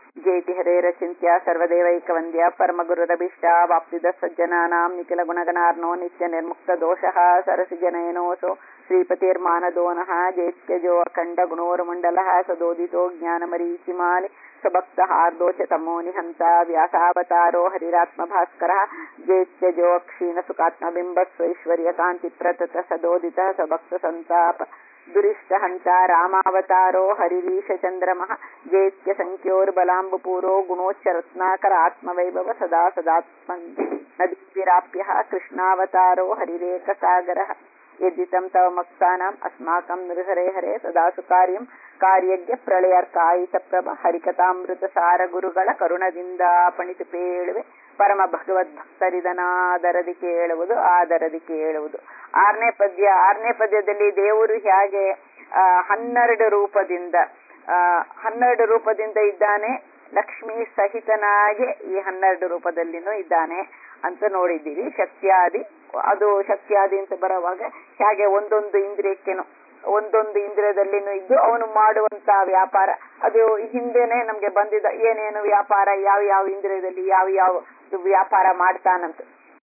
ಜೇತಿ ಹರೇರಚಿಂತ್ಯ ಸರ್ವದೇವೈಕವಂದ್ಯ ಪರಮಗುರುರಭಿಷ್ಟ ವಾಪ್ತಿದ ಸಜ್ಜನಾನಾಂ ನಿಖಿಲ ಗುಣಗಣಾರ್ನೋ ನಿತ್ಯ ನಿರ್ಮುಕ್ತ ದೋಷಃ ಸರಸಿಜನಯನೋಸೋ ಶ್ರೀಪತಿರ್ಮಾನದೋನಃ ಜೇತ್ಯಜೋ ಅಖಂಡ ಗುಣೋರ್ಮಂಡಲಃ ಸದೋದಿತೋ ಜ್ಞಾನಮರೀಚಿಮಾಲಿ ಸಭಕ್ತ ಹಾರ್ದೋಚ ತಮೋ ನಿಹಂತ ವ್ಯಾಸಾವತಾರೋ ಹರಿರಾತ್ಮ ಭಾಸ್ಕರ ಜೇತ್ಯಜೋ ಕ್ಷೀಣ ಸುಖಾತ್ಮಬಿಂಬ ಸ್ವೈಶ್ವರ್ಯ ಕಾಂತಿ ಪ್ರತತ ಸದೋದಿತ ಸಭಕ್ತ ಸಂತಾಪ ದುರಿಷ್ಟ ಹಂತ ರಾಮಾವತಾರೋ ಹರಿರೀಶ ಚಂದ್ರಮಃ ಜೇತ್ಯ ಸಂಖ್ಯೋರ್ಬಲಾಂಬುಪೂರೋ ಗುಣೋಚ್ಚ ರತ್ನಾಕರ ಆತ್ಮವೈಭವ ಸದಾ ಸದಾತ್ಮ ನದೀವಿರಾಪ್ಯ ಕೃಷ್ಣಾವತಾರೋ ಹರಿರೇಕ ಸಾಗರ ಯದ್ದಿತಂ ತವ ಮಕ್ತಾನಾಂ ಅಸ್ಮಾಕಂ ನೃಹರೆ ಹರೆ ಸದಾ ಸುಕಾರ್ಯಂ ಕಾರ್ಯಜ್ಞ ಪ್ರಳಯರ್ಕಾಯಿತ ಪ್ರಭ ಹರಿಕಥಾಮೃತ ಸಾರ ಗುರುಗಳ ಕರುಣದಿಂದ ಪಣಿತು ಪೇಳುವೆ ಪರಮ ಭಗವದ್ಭಕ್ತರಿದನಾದರದಿ ಕೇಳುವುದು ಆದರದಿ ಕೇಳುವುದು ಆರನೇ ಪದ್ಯ ಆರನೇ ಪದ್ಯದಲ್ಲಿ ದೇವರು ಹೇಗೆ ಆ ಹನ್ನೆರಡು ರೂಪದಿಂದ ಆ ಹನ್ನೆರಡು ರೂಪದಿಂದ ಇದ್ದಾನೆ ಲಕ್ಷ್ಮೀ ಸಹಿತನಾಗಿ ಈ ಹನ್ನೆರಡು ರೂಪದಲ್ಲಿನೂ ಇದ್ದಾನೆ ಅಂತ ನೋಡಿದ್ದೀವಿ ಶಕ್ತಿಯಾದಿ ಅದು ಶಕ್ತಿಯಾದಿ ಅಂತ ಬರುವಾಗ ಹೇಗೆ ಒಂದೊಂದು ಇಂದ್ರಿಯಕ್ಕೇನು ಒಂದೊಂದು ಇಂದ್ರಿಯದಲ್ಲಿನೂ ಇದ್ದು ಅವನು ಮಾಡುವಂತ ವ್ಯಾಪಾರ ಅದು ಹಿಂದೆನೆ ನಮ್ಗೆ ಬಂದಿದ್ದ ಏನೇನು ವ್ಯಾಪಾರ ಯಾವ ಯಾವ ಇಂದ್ರಿಯದಲ್ಲಿ ಯಾವ ಯಾವ ವ್ಯಾಪಾರ ಮಾಡ್ತಾನಂತ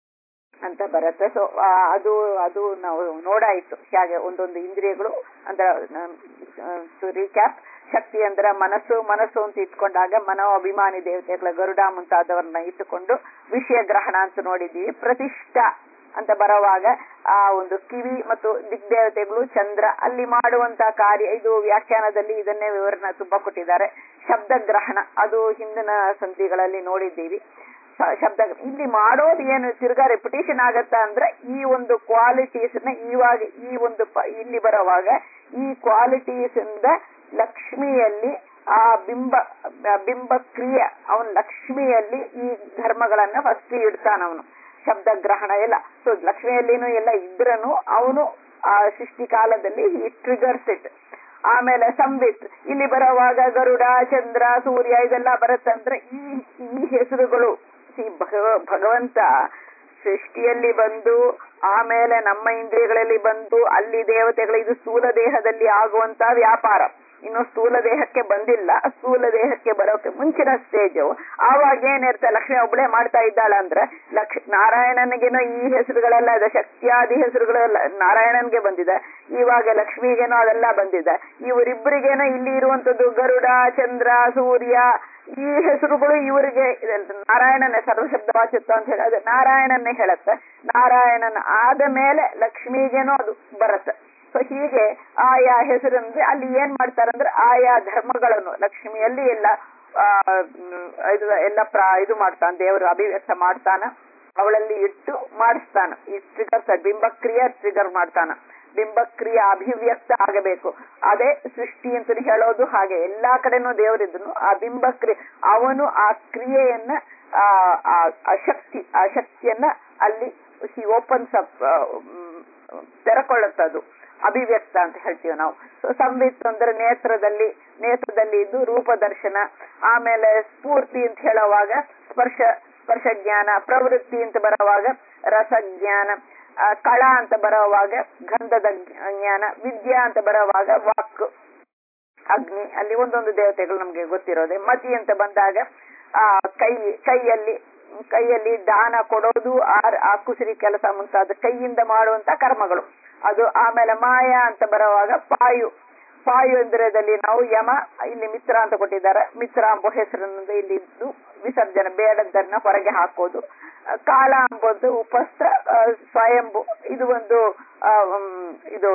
ಅಂತ ಬರುತ್ತೆ ಸೊ ಅದು ಅದು ನಾವು ನೋಡಾಯ್ತು ಹೇಗೆ ಒಂದೊಂದು ಇಂದ್ರಿಯಗಳು ಅಂದ್ರೆ ರೀಕ್ಯಾಪ್ ಶಕ್ತಿ ಅಂದ್ರೆ ಮನಸ್ಸು ಮನಸ್ಸು ಅಂತ ಇಟ್ಕೊಂಡಾಗ ಮನೋ ಅಭಿಮಾನಿ ದೇವತೆಗಳ ಗರುಡ ಮುಂತಾದವರನ್ನ ಇಟ್ಟುಕೊಂಡು ವಿಷಯ ಗ್ರಹಣ ಅಂತ ನೋಡಿದ್ದೀವಿ ಪ್ರತಿಷ್ಠಾ ಅಂತ ಬರುವಾಗ ಆ ಒಂದು ಕಿವಿ ಮತ್ತು ದಿಗ್ದೇವತೆಗಳು ಚಂದ್ರ ಅಲ್ಲಿ ಮಾಡುವಂತ ಕಾರ್ಯ ಇದು ವ್ಯಾಖ್ಯಾನದಲ್ಲಿ ಇದನ್ನೇ ವಿವರಣೆ ತುಂಬಾ ಕೊಟ್ಟಿದ್ದಾರೆ ಶಬ್ದ ಗ್ರಹಣ ಅದು ಹಿಂದಿನ ಸಂಧಿಗಳಲ್ಲಿ ನೋಡಿದ್ದೀವಿ ಶಬ್ದ ಇಲ್ಲಿ ಮಾಡೋದು ಏನು ತಿರ್ಗಾ ರೆಪಿಟೇಷನ್ ಆಗತ್ತಾ ಅಂದ್ರೆ ಈ ಒಂದು ಕ್ವಾಲಿಟೀಸ್ ನ ಇವಾಗ ಈ ಒಂದು ಇಲ್ಲಿ ಬರುವಾಗ ಈ ಕ್ವಾಲಿಟೀಸ್ ಇಂದ ಲಕ್ಷ್ಮಿಯಲ್ಲಿ ಆ ಬಿಂಬ ಬಿಂಬ ಕ್ರಿಯೆ ಅವನ್ ಲಕ್ಷ್ಮಿಯಲ್ಲಿ ಈ ಧರ್ಮಗಳನ್ನ ಫಸ್ಟ್ ಇಡ್ತಾನ ಅವನು ಶಬ್ದ ಗ್ರಹಣ ಎಲ್ಲ ಸೊ ಲಕ್ಷ್ಮಿಯಲ್ಲಿನೂ ಎಲ್ಲ ಇದ್ರನು ಅವನು ಆ ಸೃಷ್ಟಿ ಕಾಲದಲ್ಲಿ ಈ ಟ್ರಿಗರ್ಸ್ ಇಟ್ ಆಮೇಲೆ ಸಂಬಿತ್ ಇಲ್ಲಿ ಬರುವಾಗ ಗರುಡ ಚಂದ್ರ ಸೂರ್ಯ ಇದೆಲ್ಲ ಬರುತ್ತಂದ್ರೆ ಈ ಈ ಹೆಸರುಗಳು ಭಗವ ಭಗವಂತ ಸೃಷ್ಟಿಯಲ್ಲಿ ಬಂದು ಆಮೇಲೆ ನಮ್ಮ ಇಂದ್ರಿಯಗಳಲ್ಲಿ ಬಂದು ಅಲ್ಲಿ ದೇವತೆಗಳು ಇದು ಸ್ಥೂಲ ದೇಹದಲ್ಲಿ ಆಗುವಂತ ವ್ಯಾಪಾರ ಇನ್ನು ಸ್ಥೂಲ ದೇಹಕ್ಕೆ ಬಂದಿಲ್ಲ ಸ್ಥೂಲ ದೇಹಕ್ಕೆ ಬರೋಕೆ ಮುಂಚಿನ ಸ್ಟೇಜು ಆವಾಗ ಏನಿರುತ್ತೆ ಲಕ್ಷ್ಮಿ ಒಬ್ಬಳೇ ಮಾಡ್ತಾ ಇದ್ದಾಳ ಅಂದ್ರೆ ಲಕ್ಷ ನಾರಾಯಣನಿಗೇನೋ ಈ ಹೆಸರುಗಳೆಲ್ಲ ಇದೆ ಶಕ್ತಿಯಾದಿ ಹೆಸರುಗಳೆಲ್ಲ ನಾರಾಯಣನ್ಗೆ ಬಂದಿದೆ ಇವಾಗ ಲಕ್ಷ್ಮಿಗೇನೋ ಅದೆಲ್ಲ ಬಂದಿದೆ ಇವರಿಬ್ಬರಿಗೇನೋ ಇಲ್ಲಿ ಇರುವಂತದ್ದು ಗರುಡ ಚಂದ್ರ ಸೂರ್ಯ ಈ ಹೆಸರುಗಳು ಇವರಿಗೆ ನಾರಾಯಣನೇ ಸರ್ವಶಬ್ದವಾಚಿತ್ವ ಅಂತ ಹೇಳಿ ಅದು ನಾರಾಯಣನ್ನೇ ಹೇಳುತ್ತೆ ನಾರಾಯಣನ ಆದ ಮೇಲೆ ಲಕ್ಷ್ಮಿಗೇನೋ ಅದು ಬರುತ್ತೆ ಸೊ ಹೀಗೆ ಆಯಾ ಹೆಸರಂದ್ರೆ ಅಲ್ಲಿ ಏನ್ ಮಾಡ್ತಾರಂದ್ರೆ ಆಯಾ ಧರ್ಮಗಳನ್ನು ಲಕ್ಷ್ಮಿಯಲ್ಲಿ ಎಲ್ಲ ಇದು ಎಲ್ಲ ಪ್ರಾ ಇದು ಮಾಡ್ತಾನ ದೇವರು ಅಭಿವ್ಯಕ್ತ ಮಾಡ್ತಾನ ಅವಳಲ್ಲಿ ಇಟ್ಟು ಮಾಡಿಸ್ತಾನ ಈ ಟ್ರಿಗರ್ ಬಿಂಬಕ್ರಿಯೆ ಟ್ರಿಗರ್ ಮಾಡ್ತಾನ ಬಿಂಬಕ್ರಿಯೆ ಅಭಿವ್ಯಕ್ತ ಆಗಬೇಕು ಅದೇ ಸೃಷ್ಟಿ ಅಂತ ಹೇಳೋದು ಹಾಗೆ ಎಲ್ಲಾ ಕಡೆನೂ ದೇವರಿದ್ದನು ಆ ಬಿಂಬಕ್ರಿಯೆ ಅವನು ಆ ಕ್ರಿಯೆಯನ್ನ ಆ ಶಕ್ತಿ ಆ ಶಕ್ತಿಯನ್ನ ಅಲ್ಲಿ ಹಿ ಓಪನ್ಸ್ ಅಪ್ ತೆರಕೊಳ್ಳುತ್ತದು ಅಭಿವ್ಯಕ್ತ ಅಂತ ಹೇಳ್ತೀವಿ ನಾವು ಸೊ ಸಂಬಿತ್ ಅಂದ್ರೆ ನೇತ್ರದಲ್ಲಿ ನೇತ್ರದಲ್ಲಿ ಇದ್ದು ರೂಪದರ್ಶನ ಆಮೇಲೆ ಸ್ಫೂರ್ತಿ ಅಂತ ಹೇಳುವಾಗ ಸ್ಪರ್ಶ ಸ್ಪರ್ಶ ಜ್ಞಾನ ಪ್ರವೃತ್ತಿ ಅಂತ ಬರುವಾಗ ರಸಜ್ಞಾನ ಕಳ ಅಂತ ಬರುವಾಗ ಗಂಧದ ಜ್ಞಾನ ವಿದ್ಯಾ ಅಂತ ಬರುವಾಗ ವಾಕ್ ಅಗ್ನಿ ಅಲ್ಲಿ ಒಂದೊಂದು ದೇವತೆಗಳು ನಮ್ಗೆ ಗೊತ್ತಿರೋದೆ ಮತಿ ಅಂತ ಬಂದಾಗ ಆ ಕೈ ಕೈಯಲ್ಲಿ ಕೈಯಲ್ಲಿ ದಾನ ಕೊಡೋದು ಆರ್ ಆ ಕುಸಿರಿ ಕೆಲಸ ಮುಂತಾದ ಕೈಯಿಂದ ಮಾಡುವಂತ ಕರ್ಮಗಳು ಅದು ಆಮೇಲೆ ಮಾಯ ಅಂತ ಬರುವಾಗ ಪಾಯು ಪಾಯು ಇಂದ್ರದಲ್ಲಿ ನಾವು ಯಮ ಇಲ್ಲಿ ಮಿತ್ರ ಅಂತ ಕೊಟ್ಟಿದ್ದಾರೆ ಮಿತ್ರ ಎಂಬ ಹೆಸರಿನಿಂದ ಇಲ್ಲಿ ಇದ್ದು ವಿಸರ್ಜನೆ ಬೇಡದ್ದನ್ನ ಹೊರಗೆ ಹಾಕೋದು ಕಾಲ ಎಂಬುದು ಉಪಸ್ತ್ರ ಸ್ವಯಂಭು ಇದು ಒಂದು ಇದು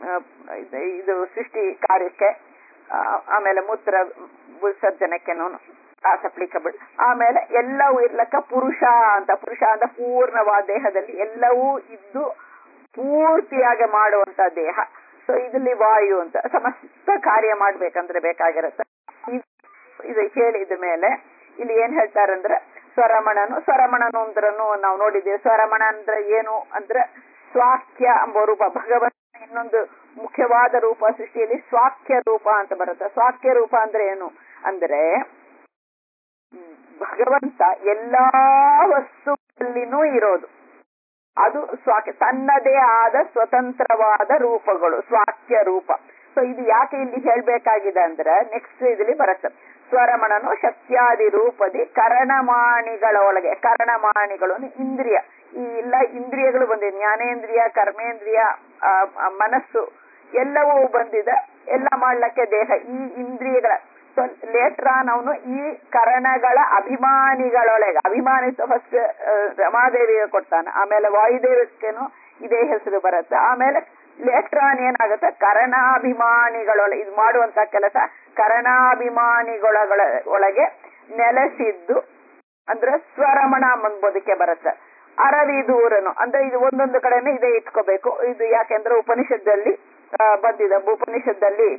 ಇದು ಸೃಷ್ಟಿ ಕಾರ್ಯಕ್ಕೆ ಆಮೇಲೆ ಮೂತ್ರ ವಿಸರ್ಜನಕ್ಕೆನೂ ಆಸ್ ಅಪ್ಲಿಕಬಲ್ ಆಮೇಲೆ ಎಲ್ಲವೂ ಇರ್ಲಕ್ಕ ಪುರುಷ ಅಂತ ಪುರುಷ ಅಂತ ಪೂರ್ಣವಾದ ದೇಹದಲ್ಲಿ ಎಲ್ಲವೂ ಇದ್ದು ಪೂರ್ತಿಯಾಗಿ ಮಾಡುವಂತ ದೇಹ ಸೊ ಇದರಲ್ಲಿ ವಾಯು ಅಂತ ಸಮಸ್ತ ಕಾರ್ಯ ಮಾಡ್ಬೇಕಂದ್ರೆ ಬೇಕಾಗಿರುತ್ತೆ ಇದು ಹೇಳಿದ ಮೇಲೆ ಇಲ್ಲಿ ಏನ್ ಹೇಳ್ತಾರಂದ್ರೆ ಸ್ವರಮಣನು ಸ್ವರಮಣನು ಅಂದ್ರನು ನಾವು ನೋಡಿದ್ದೇವೆ ಸ್ವರಮಣ ಅಂದ್ರೆ ಏನು ಅಂದ್ರೆ ಸ್ವಾಖ್ಯ ಎಂಬ ರೂಪ ಭಗವಂತ ಇನ್ನೊಂದು ಮುಖ್ಯವಾದ ರೂಪ ಸೃಷ್ಟಿಯಲ್ಲಿ ಸ್ವಾಖ್ಯ ರೂಪ ಅಂತ ಬರುತ್ತೆ ಸ್ವಾಖ್ಯ ರೂಪ ಅಂದ್ರೆ ಏನು ಅಂದ್ರೆ ಭಗವಂತ ಎಲ್ಲಾ ವಸ್ತುಗಳಲ್ಲಿನೂ ಇರೋದು ಅದು ಸ್ವಾಕ್ಯ ತನ್ನದೇ ಆದ ಸ್ವತಂತ್ರವಾದ ರೂಪಗಳು ಸ್ವಾಕ್ಯ ರೂಪ ಸೊ ಇದು ಯಾಕೆ ಇಲ್ಲಿ ಹೇಳ್ಬೇಕಾಗಿದೆ ಅಂದ್ರೆ ನೆಕ್ಸ್ಟ್ ಇದರಲ್ಲಿ ಬರುತ್ತೆ ಸ್ವರಮಣನು ಶಕ್ತ್ಯಾದಿ ರೂಪದಿ ಕರಣಮಾಣಿಗಳೊಳಗೆ ಕರಣಮಾಣಿಗಳು ಅಂದ್ರೆ ಇಂದ್ರಿಯ ಈ ಎಲ್ಲ ಇಂದ್ರಿಯಗಳು ಬಂದಿದೆ ಜ್ಞಾನೇಂದ್ರಿಯ ಕರ್ಮೇಂದ್ರಿಯ ಆ, ಆ, ಮನಸ್ಸು ಎಲ್ಲವೂ ಬಂದಿದೆ ಎಲ್ಲ ಮಾಡ್ಲಕ್ಕೆ ದೇಹ ಈ ಇಂದ್ರಿಯಗಳ ಸೊ ಲೇಟರ್ ಆನ್ ಅವನು ಈ ಕರಣಗಳ ಅಭಿಮಾನಿಗಳೊಳಗೆ ಅಭಿಮಾನಿ ಫಸ್ಟ್ ರಮಾದೇವಿಗೆ ಕೊಡ್ತಾನೆ ಆಮೇಲೆ ವಾಯುದೇವಕ್ಕೇನು ಇದೇ ಹೆಸರು ಬರುತ್ತೆ ಆಮೇಲೆ ಲೇಟರ್ ಆನ್ ಏನಾಗುತ್ತೆ ಕರಣಾಭಿಮಾನಿಗಳೊಳಗೆ ಇದು ಮಾಡುವಂತ ಕೆಲಸ ಕರಣಾಭಿಮಾನಿಗಳೊಳ ಒಳಗೆ ನೆಲೆಸಿದ್ದು ಅಂದ್ರೆ ಸ್ವರಮಣ ಎಂಬುದಕ್ಕೆ ಬರುತ್ತೆ ಅರವಿದೂರನು ಅಂದ್ರೆ ಇದು ಒಂದೊಂದು ಕಡೆನೇ ಇದೇ ಇಟ್ಕೋಬೇಕು ಇದು ಯಾಕೆಂದ್ರೆ ಉಪನಿಷತ್ತಲ್ಲಿ ಆ, ಬಂದಿದೆ ಉಪನಿಷತ್ತಲ್ಲಿ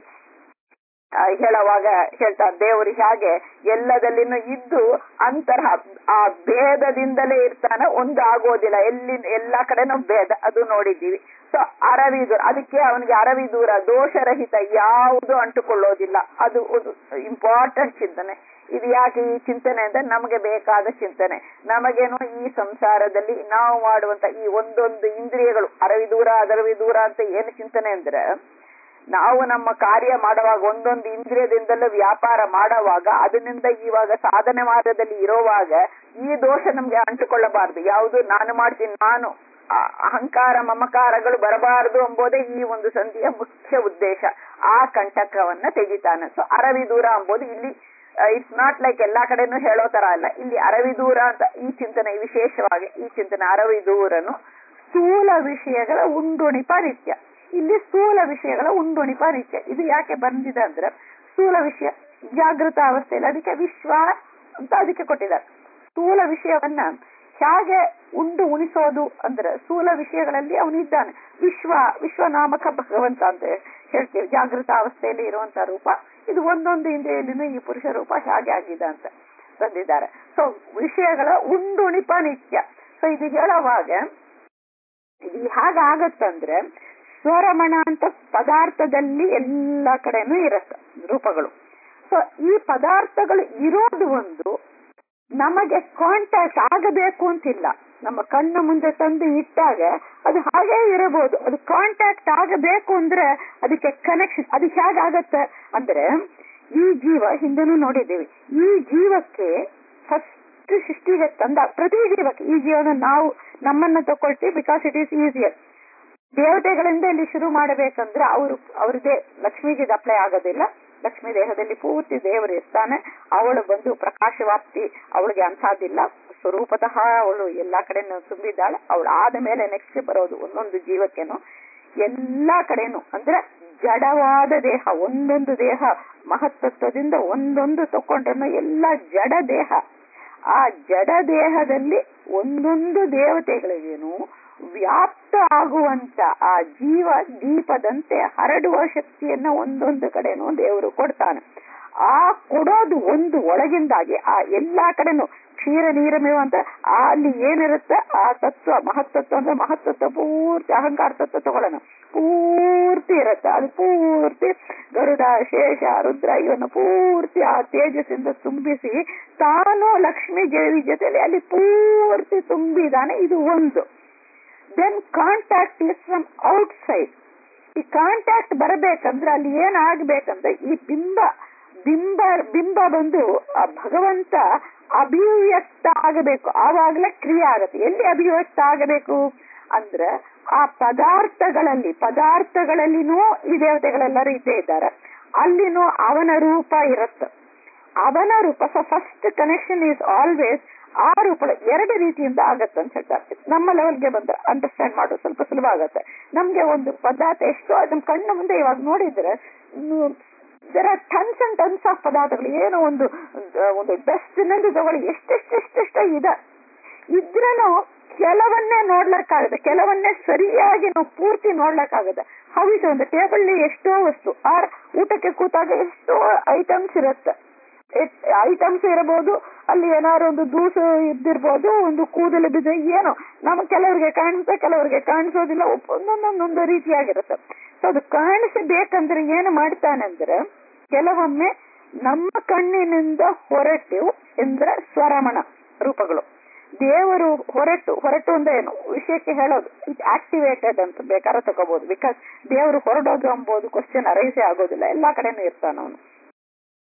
ಆ, ಹೇಳುವಾಗ ಹೇಳ್ತಾರೆ ದೇವರು ಹೇಗೆ ಎಲ್ಲದಲ್ಲಿನೂ ಇದ್ದು ಅಂತರ ಆ ಭೇದದಿಂದಲೇ ಇರ್ತಾನೆ ಒಂದು ಆಗೋದಿಲ್ಲ ಎಲ್ಲಿ ಎಲ್ಲಾ ಕಡೆನೂ ಭೇದ ಅದು ನೋಡಿದ್ದೀವಿ ಸೊ ಅರವಿ ದೂರ ಅದಕ್ಕೆ ಅವನಿಗೆ ಅರವಿ ದೂರ ದೋಷರಹಿತ ಯಾವುದು ಅಂಟುಕೊಳ್ಳೋದಿಲ್ಲ ಅದು ಇಂಪಾರ್ಟೆಂಟ್ ಚಿಂತನೆ ಇದು ಯಾಕೆ ಈ ಚಿಂತನೆ ಅಂದ್ರೆ ನಮಗೆ ಬೇಕಾದ ಚಿಂತನೆ ನಮಗೇನು ಈ ಸಂಸಾರದಲ್ಲಿ ನಾವು ಮಾಡುವಂತ ಈ ಒಂದೊಂದು ಇಂದ್ರಿಯಗಳು ಅರವಿ ದೂರ ಅದರವಿ ದೂರ ಅಂತ ಏನು ಚಿಂತನೆ ಅಂದ್ರೆ ನಾವು ನಮ್ಮ ಕಾರ್ಯ ಮಾಡುವಾಗ ಒಂದೊಂದು ಇಂದ್ರಿಯದಿಂದಲೂ ವ್ಯಾಪಾರ ಮಾಡುವಾಗ ಅದರಿಂದ ಇವಾಗ ಸಾಧನೆ ಮಾರ್ಗದಲ್ಲಿ ಇರೋವಾಗ ಈ ದೋಷ ನಮ್ಗೆ ಅಂಟುಕೊಳ್ಳಬಾರದು ಯಾವುದು ನಾನು ಮಾಡ್ತೀನಿ ನಾನು ಆ ಅಹಂಕಾರ ಮಮಕಾರಗಳು ಬರಬಾರದು ಎಂಬುದೇ ಈ ಒಂದು ಸಂಧಿಯ ಮುಖ್ಯ ಉದ್ದೇಶ ಆ ಕಂಟಕವನ್ನ ತೆಗಿತಾನೆ ಸೊ ಅರವಿ ದೂರ ಎಂಬುದು ಇಲ್ಲಿ ಇಟ್ಸ್ ನಾಟ್ ಲೈಕ್ ಎಲ್ಲಾ ಕಡೆನೂ ಹೇಳೋ ತರ ಅಲ್ಲ ಇಲ್ಲಿ ಅರವಿ ದೂರ ಅಂತ ಈ ಚಿಂತನೆ ವಿಶೇಷವಾಗಿ ಈ ಚಿಂತನೆ ಅರವಿ ದೂರನು ಸ್ಥೂಲ ವಿಷಯಗಳ ಉಂಡುಣಿಪ ನಿತ್ಯ ಇಲ್ಲಿ ಸ್ಥೂಲ ವಿಷಯಗಳ ಉಂಡುಣಿಪ ನಿತ್ಯ ಇದು ಯಾಕೆ ಬಂದಿದೆ ಅಂದ್ರೆ ಸ್ಥೂಲ ವಿಷಯ ಜಾಗೃತ ಅವಸ್ಥೆಯಲ್ಲಿ ಅದಕ್ಕೆ ವಿಶ್ವ ಅಂತ ಅದಕ್ಕೆ ಕೊಟ್ಟಿದ್ದಾರೆ ಸ್ಥೂಲ ವಿಷಯವನ್ನ ಹೇಗೆ ಉಂಡು ಉಣಿಸೋದು ಅಂದ್ರೆ ಸ್ಥೂಲ ವಿಷಯಗಳಲ್ಲಿ ಅವನಿದ್ದಾನೆ ವಿಶ್ವ ವಿಶ್ವನಾಮಕ ಭಗವಂತ ಅಂತ ಹೇಳ್ತೀವಿ ಜಾಗೃತ ಅವಸ್ಥೆಯಲ್ಲಿ ಇರುವಂತ ರೂಪ ಇದು ಒಂದೊಂದು ಇಂದ್ರಿಯಲ್ಲಿನೂ ಈ ಪುರುಷ ರೂಪ ಹೇಗೆ ಆಗಿದೆ ಅಂತ ತಂದಿದ್ದಾರೆ ಸೊ ವಿಷಯಗಳ ಉಂಡುಣಿಪ ನಿತ್ಯ ಸೊ ಇದು ಹೇಳುವಾಗ ಇದು ಹೇಗಾಗತ್ತಂದ್ರೆ ಸ್ವರಮಣ ಅಂತ ಪದಾರ್ಥದಲ್ಲಿ ಎಲ್ಲ ಕಡೆನೂ ಇರುತ್ತೆ ರೂಪಗಳು ಸೊ ಈ ಪದಾರ್ಥಗಳು ಇರೋದು ಒಂದು ನಮಗೆ ಕಾಂಟ್ಯಾಕ್ಟ್ ಆಗಬೇಕು ಅಂತಿಲ್ಲ ನಮ್ಮ ಕಣ್ಣು ಮುಂದೆ ತಂದು ಇಟ್ಟಾಗ ಅದು ಹಾಗೇ ಇರಬಹುದು ಅದು ಕಾಂಟ್ಯಾಕ್ಟ್ ಆಗಬೇಕು ಅಂದ್ರೆ ಅದಕ್ಕೆ ಕನೆಕ್ಷನ್ ಅದು ಹೇಗಾಗತ್ತೆ ಅಂದ್ರೆ ಈ ಜೀವ ಹಿಂದೆನೂ ನೋಡಿದ್ದೇವೆ ಈ ಜೀವಕ್ಕೆ ಫಸ್ಟ್ ಸೃಷ್ಟಿಗೆ ತಂದ ಪ್ರತಿ ಜೀವಕ್ಕೆ ಈ ಜೀವನ ನಾವು ನಮ್ಮನ್ನ ತಗೊಳ್ತೀವಿ ಬಿಕಾಸ್ ಇಟ್ ಈಸ್ ಈಸಿಯರ್ ದೇವತೆಗಳಿಂದ ಇಲ್ಲಿ ಶುರು ಮಾಡಬೇಕಂದ್ರೆ ಅವರು ಅವ್ರದೇ ಲಕ್ಷ್ಮಿಗೆ ಇದು ಅಪ್ಲೈ ಆಗೋದಿಲ್ಲ ಲಕ್ಷ್ಮಿ ದೇಹದಲ್ಲಿ ಪೂರ್ತಿ ದೇವರು ಇರ್ತಾನೆ ಅವಳು ಬಂದು ಪ್ರಕಾಶವಾಪ್ತಿ ಅವಳಿಗೆ ಅಂಥದ್ದಿಲ್ಲ ಸ್ವರೂಪತಃ ಅವಳು ಎಲ್ಲಾ ಕಡೆನೂ ತುಂಬಿದ್ದಾಳೆ ಅವಳು ಆದ ಮೇಲೆ ನೆಕ್ಸ್ಟ್ ಬರೋದು ಒಂದೊಂದು ಜೀವಕ್ಕೆನು ಎಲ್ಲಾ ಕಡೆನೂ ಅಂದ್ರೆ ಜಡವಾದ ದೇಹ ಒಂದೊಂದು ದೇಹ ಮಹತ್ತತ್ವದಿಂದ ಒಂದೊಂದು ತಕೊಂಡ್ರನ್ನು ಎಲ್ಲ ಜಡ ದೇಹ ಆ ಜಡ ದೇಹದಲ್ಲಿ ಒಂದೊಂದು ದೇವತೆಗಳಿಗೇನು ವ್ಯಾಪ್ತ ಆಗುವಂತ ಆ ಜೀವ ದೀಪದಂತೆ ಹರಡುವ ಶಕ್ತಿಯನ್ನ ಒಂದೊಂದು ಕಡೆನೂ ದೇವರು ಕೊಡ್ತಾನೆ ಆ ಕೊಡೋದು ಒಂದು ಒಳಗಿಂದಾಗಿ ಆ ಎಲ್ಲಾ ಕಡೆನೂ ಕ್ಷೀರ ನೀರಮೇವ ಅಂತ ಆ ಅಲ್ಲಿ ಏನಿರುತ್ತೆ ಆ ತತ್ವ ಮಹತ್ತತ್ವ ಅಂದ್ರೆ ಮಹತ್ತತ್ವ ಪೂರ್ತಿ ಅಹಂಕಾರ ತತ್ವ ತಗೊಳ್ಳೋಣ ಪೂರ್ತಿ ಇರುತ್ತೆ ಅದು ಪೂರ್ತಿ ಗರುಡ ಶೇಷ ರುದ್ರ ಇವನ್ನ ಪೂರ್ತಿ ಆ ತೇಜಸ್ಸಿಂದ ತುಂಬಿಸಿ ತಾನು ಲಕ್ಷ್ಮೀ ದೇವಿ ಜೊತೆಲಿ ಅಲ್ಲಿ ಪೂರ್ತಿ ತುಂಬಿದಾನೆ ಇದು ಒಂದು then contact is from outside ಈ ಕಾಂಟ್ಯಾಕ್ಟ್ ಬರಬೇಕಂದ್ರೆ ಅಲ್ಲಿ ಏನಾಗ್ಬೇಕಂದ್ರೆ ಈ ಬಿಂಬ ಬಿಂಬ ಬಿಂಬ ಬಂದು ಆ ಭಗವಂತ ಅಭಿವ್ಯಕ್ತ ಆಗಬೇಕು ಆವಾಗಲೇ ಕ್ರಿಯೆ ಆಗತ್ತೆ ಎಲ್ಲಿ ಅಭಿವ್ಯಕ್ತ ಆಗಬೇಕು ಅಂದ್ರೆ ಆ ಪದಾರ್ಥಗಳಲ್ಲಿ ಪದಾರ್ಥಗಳಲ್ಲಿನೂ ಈ ದೇವತೆಗಳೆಲ್ಲರೂ ಇದ್ದೇ ಇದ್ದಾರೆ ಅಲ್ಲಿನೂ ಅವನ ರೂಪ ಇರುತ್ತೆ ಅವನ ರೂಪ so first connection is always ಆ ರೂಪ ಎರಡು ರೀತಿಯಿಂದ ಆಗತ್ತೆ ಅಂತ ಹೇಳ್ತಾರೆ ನಮ್ಮ ಲೆವೆಲ್ಗೆ ಬಂದ್ರೆ ಅಂಡರ್ಸ್ಟ್ಯಾಂಡ್ ಮಾಡೋದು ಸ್ವಲ್ಪ ಸುಲಭ ಆಗತ್ತೆ ನಮ್ಗೆ ಒಂದು ಪದಾರ್ಥ ಎಷ್ಟು ನಮ್ಮ ಕಣ್ಣು ಮುಂದೆ ಇವಾಗ ನೋಡಿದ್ರೆ there are tons and tons of ಪದಾರ್ಥಗಳು ಏನೋ ಒಂದು ಒಂದು ಬೆಸ್ಟ್ ನಂದು ತಗೊಳ್ಳಿ ಎಷ್ಟೆಷ್ಟೆಷ್ಟೆಷ್ಟ ಇದೆ ಇದ್ರೂ ಕೆಲವನ್ನೇ ನೋಡ್ಲಕ್ಕಾಗತ್ತೆ ಕೆಲವನ್ನೇ ಸರಿಯಾಗಿ ನಾವು ಪೂರ್ತಿ ನೋಡ್ಲಕ್ಕಾಗತ್ತೆ ಹೌದು ಒಂದು ಟೇಬಲ್ ಎಷ್ಟೋ ವಸ್ತು ಆರ್ ಊಟಕ್ಕೆ ಕೂತಾಗ ಎಷ್ಟೋ ಐಟಮ್ಸ್ ಇರುತ್ತೆ ಐಟಮ್ಸ್ ಇರಬಹುದು ಅಲ್ಲಿ ಏನಾದ್ರು ಒಂದು ದೂಸು ಇದ್ದಿರ್ಬೋದು ಒಂದು ಕೂದಲು ಬಿದ್ದ ಏನೋ ನಮ್ ಕೆಲವರಿಗೆ ಕಾಣಿಸುತ್ತೆ ಕೆಲವರಿಗೆ ಕಾಣಿಸೋದಿಲ್ಲ ಒಂದೊಂದೊಂದೊಂದು ರೀತಿಯಾಗಿರುತ್ತೆ ಸೊ ಅದು ಕಾಣಿಸಬೇಕಂದ್ರೆ ಏನು ಮಾಡ್ತಾನಂದ್ರೆ ಕೆಲವೊಮ್ಮೆ ನಮ್ಮ ಕಣ್ಣಿನಿಂದ ಹೊರಟು ಎಂದ್ರೆ ಸ್ವರಮಣ ರೂಪಗಳು ದೇವರು ಹೊರಟು ಹೊರಟು ಅಂದ್ರೆ ಏನು ವಿಷಯಕ್ಕೆ ಹೇಳೋದು ಇಟ್ ಆಕ್ಟಿವೇಟೆಡ್ ಅಂತ ಬೇಕಾದ್ರೆ ತಗೋಬಹುದು ಬಿಕಾಸ್ ದೇವರು ಹೊರಡೋದು ಅಂಬೋದು ಕ್ವಶನ್ ಅರೈಸೇ ಆಗೋದಿಲ್ಲ ಎಲ್ಲಾ ಕಡೆನೂ ಇರ್ತಾನ ಅವನು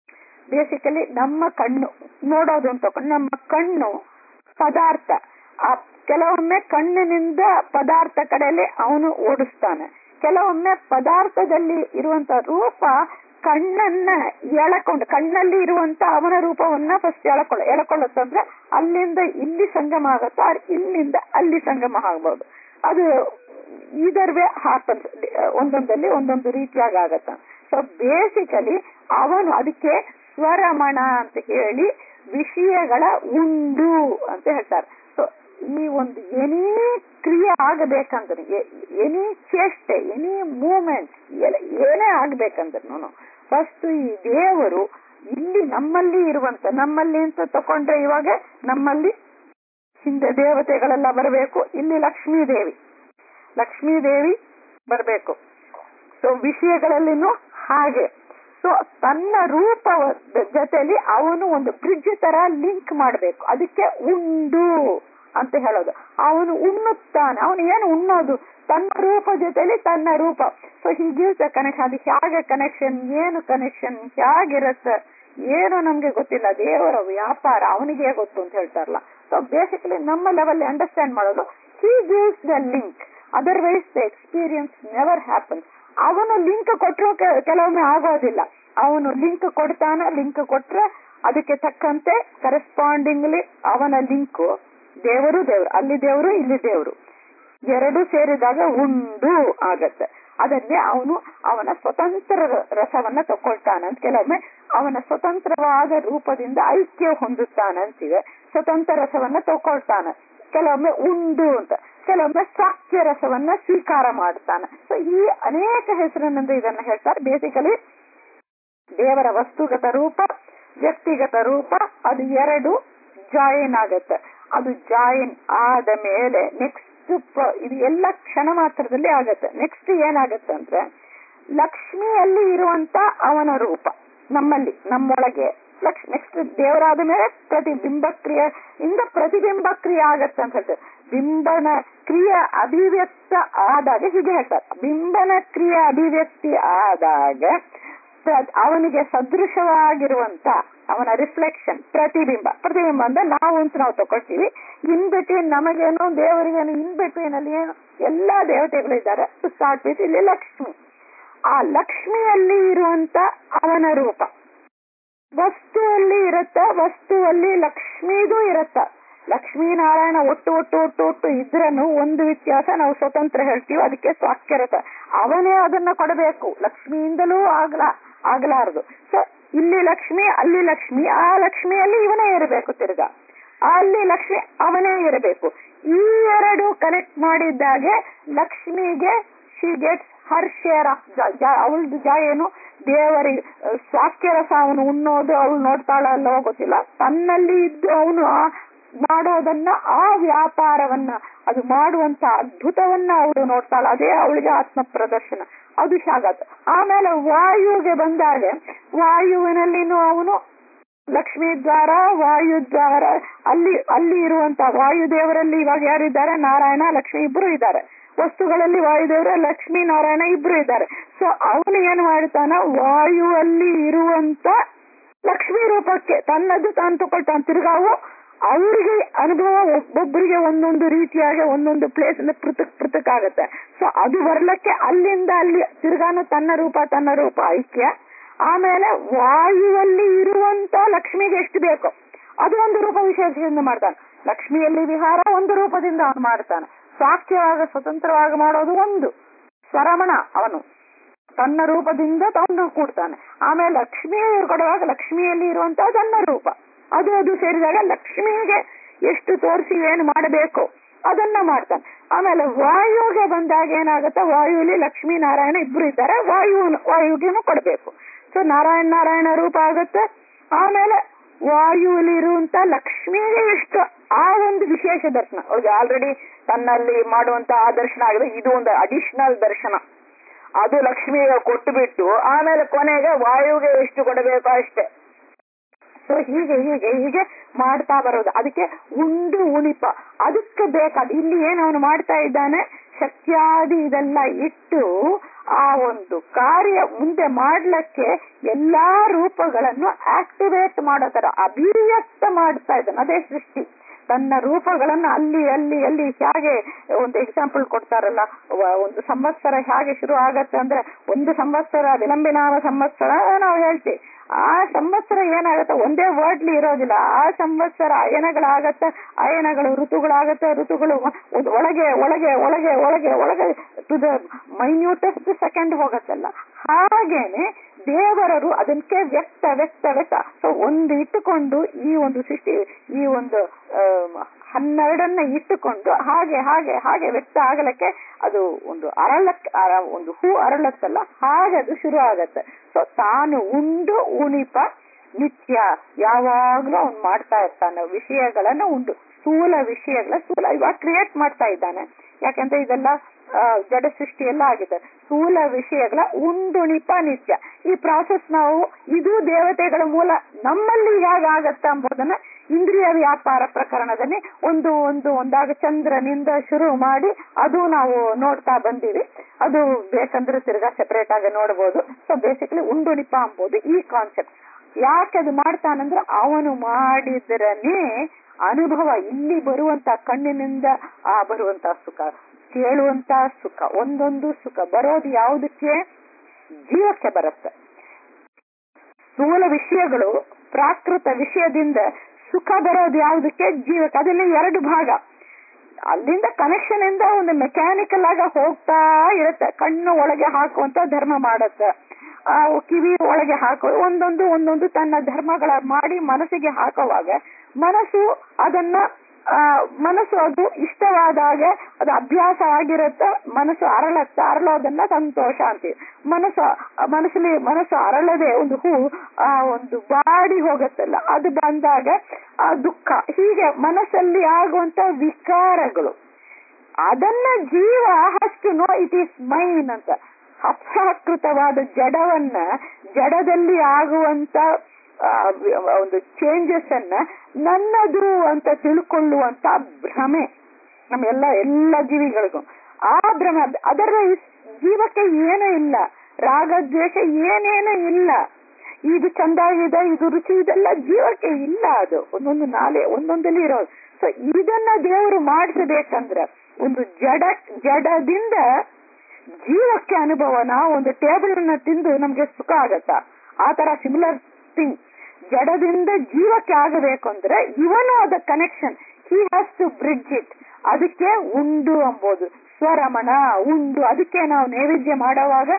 ಬೇಸಿಕಲಿ ನಮ್ಮ ಕಣ್ಣು ನೋಡೋದು ಅಂತ ತಕೊಂಡು ನಮ್ಮ ಕಣ್ಣು ಪದಾರ್ಥ ಆ ಕೆಲವೊಮ್ಮೆ ಕಣ್ಣಿನಿಂದ ಪದಾರ್ಥ ಕಡೆಯಲ್ಲಿ ಅವನು ಓಡಿಸ್ತಾನೆ ಕೆಲವೊಮ್ಮೆ ಪದಾರ್ಥದಲ್ಲಿ ಇರುವಂತ ರೂಪ ಕಣ್ಣನ್ನ ಎಳಕೊಂಡು ಕಣ್ಣಲ್ಲಿ ಇರುವಂತ ಅವನ ರೂಪವನ್ನ ಫಸ್ಟ್ ಎಳಕೊಳ್ಳ ಎಳಕೊಳ್ಳುತ್ತಂದ್ರೆ ಅಲ್ಲಿಂದ ಇಲ್ಲಿ ಸಂಗಮ ಆಗುತ್ತೋ ಆರ್ ಇಲ್ಲಿಂದ ಅಲ್ಲಿ ಸಂಗಮ ಆಗ್ಬೋದು ಅದು ಇದರ್ವೇ ಹಾಪನ್ಸ್ ಒಂದೊಂದಲ್ಲಿ ಒಂದೊಂದು ರೀತಿಯಾಗಿ ಆಗತ್ತ ಸೊ ಬೇಸಿಕಲಿ ಅವನು ಅದಕ್ಕೆ ಸ್ವರಮಣ ಅಂತ ಹೇಳಿ ವಿಷಯಗಳ ಉಂಡು ಅಂತ ಹೇಳ್ತಾರೆ ಸೊ ಈ ಒಂದು ಎನಿ ಕ್ರಿಯೆ ಆಗಬೇಕಂದ್ರೆ ಎನಿ ಚೇಷ್ಟೆ ಎನಿ ಮೂಮೆಂಟ್ ಏನೇ ಆಗ್ಬೇಕಂದ್ರೂ ಫಸ್ಟ್ ಈ ದೇವರು ಇಲ್ಲಿ ನಮ್ಮಲ್ಲಿ ಇರುವಂತ ನಮ್ಮಲ್ಲಿ ಅಂತ ತಕೊಂಡ್ರೆ ಇವಾಗ ನಮ್ಮಲ್ಲಿ ಹಿಂದೆ ದೇವತೆಗಳೆಲ್ಲ ಬರಬೇಕು ಇಲ್ಲಿ ಲಕ್ಷ್ಮೀ ದೇವಿ ಲಕ್ಷ್ಮೀ ದೇವಿ ಬರಬೇಕು ಸೊ ವಿಷಯಗಳಲ್ಲಿನೂ ಹಾಗೆ ಸೊ ತನ್ನ ರೂಪ ಜೊತೆಲಿ ಅವನು ಒಂದು ಬ್ರಿಡ್ಜ್ ತರ ಲಿಂಕ್ ಮಾಡಬೇಕು ಅದಕ್ಕೆ ಉಂಡು ಅಂತ ಹೇಳೋದು ಅವನು ಉಣ್ಣುತ್ತಾನೆ ಅವನು ಏನು ಉಣ್ಣೋದು ತನ್ನ ರೂಪ ಜೊತೆಲಿ ತನ್ನ ರೂಪ ಸೊ ಹೀಗೆ ಕನೆಕ್ಷನ್ ಅದು ಹೇಗೆ ಕನೆಕ್ಷನ್ ಏನು ಕನೆಕ್ಷನ್ ಹೇಗಿರುತ್ತೆ ಏನು ನಮ್ಗೆ ಗೊತ್ತಿಲ್ಲ ದೇವರ ವ್ಯಾಪಾರ ಅವನಿಗೆ ಗೊತ್ತು ಅಂತ ಹೇಳ್ತಾರಲ್ಲ ಸೊ ಬೇಸಿಕಲಿ ನಮ್ಮ ಲೆವೆಲ್ ಅಂಡರ್ಸ್ಟ್ಯಾಂಡ್ ಮಾಡೋದು he gives the link otherwise the experience never happen ಅವನು ಲಿಂಕ್ ಕೊಟ್ಟರು ಕೆಲವೊಮ್ಮೆ ಆಗೋದಿಲ್ಲ ಅವನು ಲಿಂಕ್ ಕೊಡ್ತಾನ ಲಿಂಕ್ ಕೊಟ್ರೆ ಅದಕ್ಕೆ ತಕ್ಕಂತೆ ಕರೆಸ್ಪಾಂಡಿಂಗ್ಲಿ ಅವನ ಲಿಂಕು ದೇವರು ದೇವರು ಅಲ್ಲಿ ದೇವರು ಇಲ್ಲಿ ದೇವರು ಎರಡು ಸೇರಿದಾಗ ಉಂಡು ಆಗತ್ತೆ ಅದನ್ನೇ ಅವನು ಅವನ ಸ್ವತಂತ್ರ ರಸವನ್ನ ತಕೊಳ್ತಾನಂತ ಕೆಲವೊಮ್ಮೆ ಅವನ ಸ್ವತಂತ್ರವಾದ ರೂಪದಿಂದ ಐಕ್ಯ ಹೊಂದುತ್ತಾನಂತಿವೆ ಸ್ವತಂತ್ರ ರಸವನ್ನ ತಕೊಳ್ತಾನ ಕೆಲವೊಮ್ಮೆ ಉಂಡು ಅಂತ ಕೆಲವೊಮ್ಮೆ ಸಾಕ್ಷ್ಯ ರಸವನ್ನ ಸ್ವೀಕಾರ ಮಾಡ್ತಾನೆ ಸೊ ಈ ಅನೇಕ ಹೆಸರಿನಿಂದ ಇದನ್ನ ಹೇಳ್ತಾರೆ ಬೇಸಿಕಲಿ ದೇವರ ವಸ್ತುಗತ ರೂಪ ವ್ಯಕ್ತಿಗತ ರೂಪ ಅದು ಎರಡು ಜಾಯಿನ್ ಆಗತ್ತೆ ಅದು ಜಾಯಿನ್ ಆದ ಮೇಲೆ ನೆಕ್ಸ್ಟ್ ಇದು ಎಲ್ಲ ಕ್ಷಣ ಮಾತ್ರದಲ್ಲಿ ಆಗತ್ತೆ ನೆಕ್ಸ್ಟ್ ಏನಾಗತ್ತೆ ಅಂದ್ರೆ ಲಕ್ಷ್ಮಿಯಲ್ಲಿ ಇರುವಂತ ಅವನ ರೂಪ ನಮ್ಮಲ್ಲಿ ನಮ್ಮೊಳಗೆ ಲಕ್ಷ ನೆಕ್ಸ್ಟ್ ದೇವರಾದ ಮೇಲೆ ಪ್ರತಿಬಿಂಬ ಕ್ರಿಯೆ ಇಂದ ಪ್ರತಿಬಿಂಬ ಕ್ರಿಯೆ ಆಗತ್ತೆ ಅಂತ ಹೇಳ್ತಾರೆ ಬಿಂಬನ ಕ್ರಿಯೆ ಅಭಿವ್ಯಕ್ತ ಆದಾಗ ಹೀಗೆ ಹೇಳ್ತಾರೆ ಬಿಂಬನ ಕ್ರಿಯೆ ಅಭಿವ್ಯಕ್ತಿ ಆದಾಗ ಅವನಿಗೆ ಸದೃಶವಾಗಿರುವಂತ ಅವನ ರಿಫ್ಲೆಕ್ಷನ್ ಪ್ರತಿಬಿಂಬ ಪ್ರತಿಬಿಂಬ ಅಂದ್ರೆ ನಾವು ಅಂತ ನಾವು ತಗೊಳ್ತೀವಿ ಇನ್ ಬಿಟ್ವೀನ್ ನಮಗೇನು ದೇವರಿಗೇನು ಇನ್ ಬಿಟ್ವೀನ್ ಅಲ್ಲಿ ಏನು ಎಲ್ಲಾ ದೇವತೆಗಳಿದ್ದಾರೆ ಸ್ಟಾರ್ಟ್ ವಿತ್ ಇಲ್ಲಿ ಲಕ್ಷ್ಮಿ ಆ ಲಕ್ಷ್ಮಿಯಲ್ಲಿ ಇರುವಂತ ಅವನ ರೂಪ ವಸ್ತುವಲ್ಲಿ ಇರತ್ತ ವಸ್ತುವಲ್ಲಿ ಲಕ್ಷ್ಮೀದು ಇರತ್ತ ಲಕ್ಷ್ಮೀನಾರಾಯಣ ಒಟ್ಟು ಒಟ್ಟು ಒಟ್ಟು ಒಟ್ಟು ಇದ್ರನು ಒಂದು ವ್ಯತ್ಯಾಸ ನಾವು ಸ್ವತಂತ್ರ ಹೇಳ್ತೀವಿ ಅದಕ್ಕೆ ಸ್ವಾಕ್ಯರತ ಅವನೇ ಅದನ್ನ ಕೊಡಬೇಕು ಲಕ್ಷ್ಮಿಯಿಂದಲೂ ಆಗ್ಲ ಆಗ್ಲಾರದು ಸೊ ಇಲ್ಲಿ ಲಕ್ಷ್ಮಿ ಅಲ್ಲಿ ಲಕ್ಷ್ಮಿ ಆ ಲಕ್ಷ್ಮಿಯಲ್ಲಿ ಇವನೇ ಇರಬೇಕು ತಿರ್ಗ ಅಲ್ಲಿ ಲಕ್ಷ್ಮಿ ಅವನೇ ಇರಬೇಕು ಈ ಎರಡು ಕನೆಕ್ಟ್ ಮಾಡಿದ್ದಾಗೆ ಲಕ್ಷ್ಮಿಗೆ she gets her share of ಅವಳದು ಜಾ ಏನು ದೇವರಿಗೆ ಸ್ವಾಕ್ಯರಸ ಅವನು ಉಣ್ಣೋದು ಅವಳು ನೋಡ್ತಾಳಲ್ಲೋ ಗೊತ್ತಿಲ್ಲ ತನ್ನಲ್ಲಿ ಇದ್ದು ಅವನು ಮಾಡೋದನ್ನ ಆ ವ್ಯಾಪಾರವನ್ನ ಅದು ಮಾಡುವಂತ ಅದ್ಭುತವನ್ನ ಅವಳು ನೋಡ್ತಾಳ ಅದೇ ಅವಳಿಗೆ ಆತ್ಮ ಪ್ರದರ್ಶನ ಅದು ಶಾಗತ್ ಆಮೇಲೆ ವಾಯುಗೆ ಬಂದಾಗ ವಾಯುವಿನಲ್ಲಿನೂ ಅವನು ಲಕ್ಷ್ಮೀ ದ್ವಾರ ವಾಯು ದ್ವಾರ ಅಲ್ಲಿ ಅಲ್ಲಿ ಇರುವಂತ ವಾಯುದೇವರಲ್ಲಿ ಇವಾಗ ಯಾರಿದ್ದಾರೆ ನಾರಾಯಣ ಲಕ್ಷ್ಮಿ ಇಬ್ರು ಇದ್ದಾರೆ ವಸ್ತುಗಳಲ್ಲಿ ವಾಯುದೇವರು ಲಕ್ಷ್ಮೀ ನಾರಾಯಣ ಇಬ್ರು ಇದ್ದಾರೆ ಸೊ ಅವನು ಏನ್ ಮಾಡ್ತಾನ ವಾಯುವಲ್ಲಿ ಇರುವಂತ ಲಕ್ಷ್ಮೀ ರೂಪಕ್ಕೆ ತನ್ನದು ತಾನು ತಗೊಳ್ತಾನ ತಿರ್ಗಾವು ಅವರಿಗೆ ಅನುಭವ ಒಬ್ಬೊಬ್ಬರಿಗೆ ಒಂದೊಂದು ರೀತಿಯಾಗಿ ಒಂದೊಂದು ಪ್ಲೇಸ್ ಅಲ್ಲಿ ಪೃಥಕ್ ಪೃಥಕ್ ಆಗತ್ತೆ ಸೊ ಅದು ಬರ್ಲಕ್ಕೆ ಅಲ್ಲಿಂದ ಅಲ್ಲಿ ತಿರ್ಗಾನು ತನ್ನ ರೂಪ ತನ್ನ ರೂಪ ಐಕ್ಯ ಆಮೇಲೆ ವಾಯುವಲ್ಲಿ ಇರುವಂತ ಲಕ್ಷ್ಮಿಗೆ ಎಷ್ಟು ಬೇಕು ಅದು ಒಂದು ರೂಪ ವಿಶೇಷದಿಂದ ಮಾಡ್ತಾನೆ ಲಕ್ಷ್ಮಿಯಲ್ಲಿ ವಿಹಾರ ಒಂದು ರೂಪದಿಂದ ಅವನು ಮಾಡ್ತಾನೆ ಸಾಕ್ಷ್ಯವಾಗ ಸ್ವತಂತ್ರವಾಗಿ ಮಾಡೋದು ಒಂದು ಸ್ವರಮಣ ಅವನು ತನ್ನ ರೂಪದಿಂದ ತಂದು ಕೂಡ್ತಾನೆ ಆಮೇಲೆ ಲಕ್ಷ್ಮಿ ಕೊಡುವಾಗ ಲಕ್ಷ್ಮಿಯಲ್ಲಿ ಇರುವಂತಹ ತನ್ನ ರೂಪ ಅದು ಅದು ಸೇರಿದಾಗ ಲಕ್ಷ್ಮಿಗೆ ಎಷ್ಟು ತೋರಿಸಿ ಏನು ಮಾಡಬೇಕು ಅದನ್ನ ಮಾಡ್ತಾನೆ ಆಮೇಲೆ ವಾಯುಗೆ ಬಂದಾಗ ಏನಾಗುತ್ತೆ ವಾಯುಲಿ ಲಕ್ಷ್ಮೀ ನಾರಾಯಣ ಇಬ್ರು ಇದ್ದಾರೆ ವಾಯು ವಾಯುಗೆನು ಕೊಡಬೇಕು ಸೊ ನಾರಾಯಣ ನಾರಾಯಣ ರೂಪ ಆಗುತ್ತೆ ಆಮೇಲೆ ವಾಯುವಲ್ಲಿ ಇರುವಂತ ಲಕ್ಷ್ಮಿಗೆ ಎಷ್ಟು ಆ ಒಂದು ವಿಶೇಷ ದರ್ಶನ ಅವ್ರಿಗೆ ಆಲ್ರೆಡಿ ತನ್ನಲ್ಲಿ ಮಾಡುವಂತ ಆ ದರ್ಶನ ಆಗಿದೆ ಇದು ಒಂದು ಅಡಿಷನಲ್ ದರ್ಶನ ಅದು ಲಕ್ಷ್ಮಿಗೆ ಕೊಟ್ಟು ಬಿಟ್ಟು ಆಮೇಲೆ ಕೊನೆಗೆ ವಾಯುಗೆ ಎಷ್ಟು ಕೊಡಬೇಕು ಅಷ್ಟೇ ಸೊ ಹೀಗೆ ಹೀಗೆ ಹೀಗೆ ಮಾಡ್ತಾ ಬರೋದು ಅದಕ್ಕೆ ಉಂಡು ಉಣಿಪ ಅದಕ್ಕೆ ಬೇಕಾದ ಇಲ್ಲಿ ಏನು ಅವನು ಮಾಡ್ತಾ ಇದ್ದಾನೆ ಶಕ್ತಿಯಾದಿ ಇದೆಲ್ಲ ಇಟ್ಟು ಆ ಒಂದು ಕಾರ್ಯ ಮುಂದೆ ಮಾಡ್ಲಿಕ್ಕೆ ಎಲ್ಲಾ ರೂಪಗಳನ್ನು ಆಕ್ಟಿವೇಟ್ ಮಾಡೋ ತರ ಅಭಿವ್ಯಕ್ತ ಮಾಡ್ತಾ ಇದ್ದಾನೆ ಅದೇ ಸೃಷ್ಟಿ ತನ್ನ ರೂಪಗಳನ್ನು ಅಲ್ಲಿ ಅಲ್ಲಿ ಅಲ್ಲಿ ಹೇಗೆ ಒಂದು ಎಕ್ಸಾಂಪಲ್ ಕೊಡ್ತಾರಲ್ಲ ವ- ಒಂದು ಸಂವತ್ಸರ ಹೇಗೆ ಶುರು ಆಗತ್ತೆ ಅಂದ್ರೆ ಒಂದು ಸಂವತ್ಸರ ವಿಲಂಬಿನಾಮ ಸಂವತ್ಸರ ನಾವು ಹೇಳ್ತೀವಿ ಆ ಸಂವತ್ಸರ ಏನಾಗತ್ತೆ ಒಂದೇ ವರ್ಡ್ಲಿ ಇರೋದಿಲ್ಲ ಆ ಸಂವತ್ಸರ ಅಯನಗಳಾಗತ್ತೆ ಅಯನಗಳು ಋತುಗಳಾಗತ್ತೆ ಋತುಗಳು ಒಂದು ಒಳಗೆ ಒಳಗೆ ಒಳಗೆ ಒಳಗೆ ಒಳಗೆ ಟು ದ ಮೈನ್ಯೂಟೆಸ್ಟ್ ಸೆಕೆಂಡ್ ಹೋಗತ್ತಲ್ಲ ಹಾಗೇನೆ ದೇವರರು ಅದಕ್ಕೆ ವ್ಯಕ್ತ ವ್ಯಕ್ತ ವ್ಯಕ್ತ ಸೊ ಒಂದು ಇಟ್ಟುಕೊಂಡು ಈ ಒಂದು ಸೃಷ್ಟಿ ಈ ಒಂದು ಆಮ್, ಹನ್ನೆರಡನ್ನ ಇಟ್ಟುಕೊಂಡು ಹಾಗೆ ಹಾಗೆ ಹಾಗೆ ವ್ಯಕ್ತ ಆಗಲಿಕ್ಕೆ ಅದು ಒಂದು ಅರಳಕ್ ಅರ- ಒಂದು ಹೂ ಅರಳತ್ತಲ್ಲ ಹಾಗೆ ಅದು ಶುರು ಆಗತ್ತೆ ಸೊ ತಾನು ಉಂಡು ಉಣಿಪ ನಿತ್ಯ ಯಾವಾಗ್ಲೂ ಅವ್ನು ಮಾಡ್ತಾ ಇರ್ತಾನೆ ವಿಷಯಗಳನ್ನ ಉಂಡು ಸ್ಥೂಲ ವಿಷಯಗಳ ಸ್ಥೂಲ ಇವಾಗ ಕ್ರಿಯೇಟ್ ಮಾಡ್ತಾ ಇದ್ದಾನೆ ಯಾಕಂದ್ರೆ ಇದೆಲ್ಲ ಆ, ಜಡ ಸೃಷ್ಟಿ ಎಲ್ಲ ಆಗಿದೆ ಸ್ಥೂಲ ವಿಷಯಗಳ ಉಂಡುಣಿಪ ನಿತ್ಯ ಈ ಪ್ರಾಸೆಸ್ ನಾವು ಇದು ದೇವತೆಗಳ ಮೂಲ ನಮ್ಮಲ್ಲಿ ಹೇಗಾಗತ್ತ ಎಂಬುದನ್ನ ಇಂದ್ರಿಯ ವ್ಯಾಪಾರ ಪ್ರಕರಣದಲ್ಲಿ ಒಂದು ಒಂದು ಒಂದಾಗ ಚಂದ್ರನಿಂದ ಶುರು ಮಾಡಿ ಅದು ನಾವು ನೋಡ್ತಾ ಬಂದೀವಿ ಅದು ಬೇಕಂದ್ರೆ ತಿರ್ಗಾ ಸೆಪರೇಟ್ ಆಗಿ ನೋಡಬಹುದು ಸೊ ಬೇಸಿಕಲಿ ಉಂಡುಣಿಪ ಎಂಬುದು ಈ ಕಾನ್ಸೆಪ್ಟ್ ಯಾಕೆ ಅದು ಮಾಡ್ತಾನಂದ್ರೆ ಅವನು ಮಾಡಿದ್ರನೇ ಅನುಭವ ಇಲ್ಲಿ ಬರುವಂತ ಕಣ್ಣಿನಿಂದ ಆ ಬರುವಂತ ಸುಖ ಕೇಳುವಂತ ಸುಖ ಒಂದೊಂದು ಸುಖ ಬರೋದು ಯಾವುದಕ್ಕೆ ಜೀವಕ್ಕೆ ಬರುತ್ತೆ ಸ್ಥೂಲ ವಿಷಯಗಳು ಪ್ರಾಕೃತ ವಿಷಯದಿಂದ ಸುಖ ಬರೋದು ಯಾವುದಕ್ಕೆ ಜೀವಕ್ಕೆ ಅದರಲ್ಲಿ ಎರಡು ಭಾಗ ಅಲ್ಲಿಂದ ಕನೆಕ್ಷನ್ ಇಂದ ಒಂದು ಮೆಕ್ಯಾನಿಕಲ್ ಆಗ ಹೋಗ್ತಾ ಇರುತ್ತೆ ಕಣ್ಣು ಒಳಗೆ ಹಾಕುವಂತ ಧರ್ಮ ಮಾಡತ್ತೆ ಆ ಕಿವಿ ಒಳಗೆ ಹಾಕೋ ಒಂದೊಂದು ಒಂದೊಂದು ತನ್ನ ಧರ್ಮಗಳ ಮಾಡಿ ಮನಸ್ಸಿಗೆ ಹಾಕುವಾಗ ಮನಸ್ಸು ಅದನ್ನ ಆ, ಮನಸ್ಸು ಅದು ಇಷ್ಟವಾದಾಗ ಅದು ಅಭ್ಯಾಸ ಆಗಿರುತ್ತೆ ಮನಸ್ಸು ಅರಳತ್ತ ಅರಳೋದನ್ನ ಸಂತೋಷ ಅಂತೀವಿ ಮನಸ್ಸು ಮನಸ್ಸಲ್ಲಿ ಮನಸ್ಸು ಅರಳದೆ ಒಂದು ಹೂ ಆ ಒಂದು ಬಾಡಿ ಹೋಗತ್ತಲ್ಲ ಅದು ಬಂದಾಗ ಆ ದುಃಖ ಹೀಗೆ ಮನಸ್ಸಲ್ಲಿ ಆಗುವಂತ ವಿಕಾರಗಳು ಅದನ್ನ ಜೀವ ಹಸ್ಟು ನೋ ಇಟ್ ಈಸ್ ಮೈನ್ ಅಂತ ಅಪ್ರಾಕೃತವಾದ ಜಡವನ್ನ ಜಡದಲ್ಲಿ ಆಗುವಂತ ಆ, ವಿ- ಒಂದು ಚೇಂಜಸ್ ಅನ್ನ ನನ್ನದು ಅಂತ ತಿಳ್ಕೊಳ್ಳುವಂತ ಭ್ರಮೆ ನಮ್ಮ ಎಲ್ಲ ಎಲ್ಲ ಜೀವಿಗಳಿಗೂ ಆ ಭ್ರಮೆ ಅದರ ಜೀವಕ್ಕೆ ಏನೂ ಇಲ್ಲ ರಾಗ ದ್ವೇಷ ಏನೇನೂ ಇಲ್ಲ ಇದು ಚಂದ ಇದೆ ಇದು ರುಚಿ ಇದೆಲ್ಲ ಜೀವಕ್ಕೆ ಇಲ್ಲ ಅದು ಒಂದೊಂದು ನಾಲೆ ಒಂದೊಂದಲ್ಲಿ ಇರೋದು ಸೊ ಇದನ್ನ ದೇವರು ಮಾಡಿಸಬೇಕಂದ್ರೆ ಒಂದು ಜಡ ಜಡದಿಂದ ಜೀವಕ್ಕೆ ಅನುಭವ ನಾವು ಒಂದು ಟೇಬಲ್ ಅನ್ನ ತಿಂದು ನಮ್ಗೆ ಸುಖ ಆಗತ್ತ ಆ ತರ ಸಿಮಿಲರ್ ಥಿಂಗ್ ಜಡದಿಂದ ಜೀವಕ್ಕೆ ಆಗಬೇಕು ಅಂದ್ರೆ ಇವನು ಅದ connection he has to bridge it ಅದಕ್ಕೆ ಉಂಡು ಅಂಬೋದು ಸ್ವರಮಣ ಉಂಡು ಅದಕ್ಕೆ ನಾವು ನೈವೇದ್ಯ ಮಾಡುವಾಗ